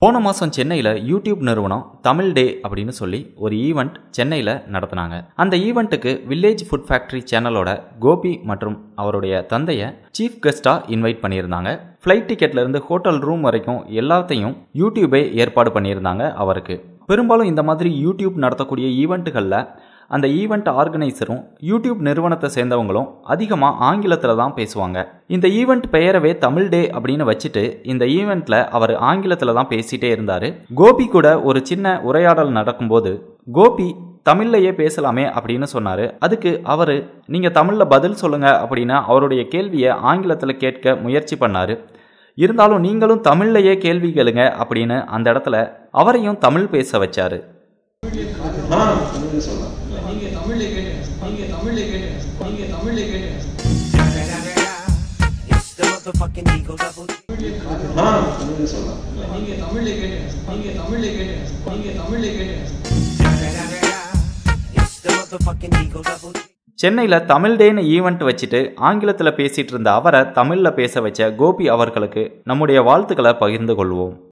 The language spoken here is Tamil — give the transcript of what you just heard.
போன மாதம் சென்னையில் யூடியூப் நிறுவனம் தமிழ் டே அப்படின்னு சொல்லி ஒரு ஈவெண்ட் சென்னையில் நடத்தினாங்க அந்த ஈவெண்ட்டுக்கு வில்லேஜ் ஃபுட் ஃபேக்ட்ரி சேனலோட கோபி மற்றும் அவருடைய தந்தையை சீஃப் கெஸ்ட்டாக இன்வைட் பண்ணியிருந்தாங்க ஃப்ளைட் டிக்கெட்லேருந்து ஹோட்டல் ரூம் வரைக்கும் எல்லாத்தையும் யூடியூபே ஏற்பாடு பண்ணியிருந்தாங்க அவருக்கு பெரும்பாலும் இந்த மாதிரி யூடியூப் நடத்தக்கூடிய ஈவெண்ட்டுகளில் அந்த ஈவெண்ட் ஆர்கனைசரும் யூடியூப் நிறுவனத்தை சேர்ந்தவங்களும் அதிகமாக ஆங்கிலத்தில் தான் பேசுவாங்க இந்த ஈவெண்ட் பெயரவே தமிழ் டே அப்படின்னு வச்சுட்டு இந்த ஈவெண்ட்டில் அவர் ஆங்கிலத்தில் தான் பேசிகிட்டே இருந்தார் கோபி கூட ஒரு சின்ன உரையாடல் நடக்கும்போது கோபி தமிழ்லையே பேசலாமே அப்படின்னு சொன்னார் அதுக்கு அவர் நீங்கள் தமிழில் பதில் சொல்லுங்கள் அப்படின்னு அவருடைய கேள்வியை ஆங்கிலத்தில் கேட்க முயற்சி பண்ணார் இருந்தாலும் நீங்களும் தமிழ்லையே கேள்வி கேளுங்க அப்படின்னு அந்த இடத்துல அவரையும் தமிழ் பேச வச்சாரு ஆ தமிழ்ல சொல்லலாம் நீங்க தமிழ்ல கேட்டு நீங்க தமிழ்ல கேட்டு நீங்க தமிழ்ல கேட்டு It's the motherfucking Eagle Double G. ஆ தமிழ்ல சொல்லலாம் நீங்க தமிழ்ல கேட்டு நீங்க தமிழ்ல கேட்டு நீங்க தமிழ்ல கேட்டு It's the motherfucking Eagle Double G. சென்னையில் தமிழ் டேன்னு ஈவெண்ட் வச்சுட்டு ஆங்கிலத்தில் பேசிட்டு இருந்த அவரை தமிழில் பேச வச்ச கோபி அவர்களுக்கு நம்முடைய வாழ்த்துக்களை பகிர்ந்து கொள்வோம்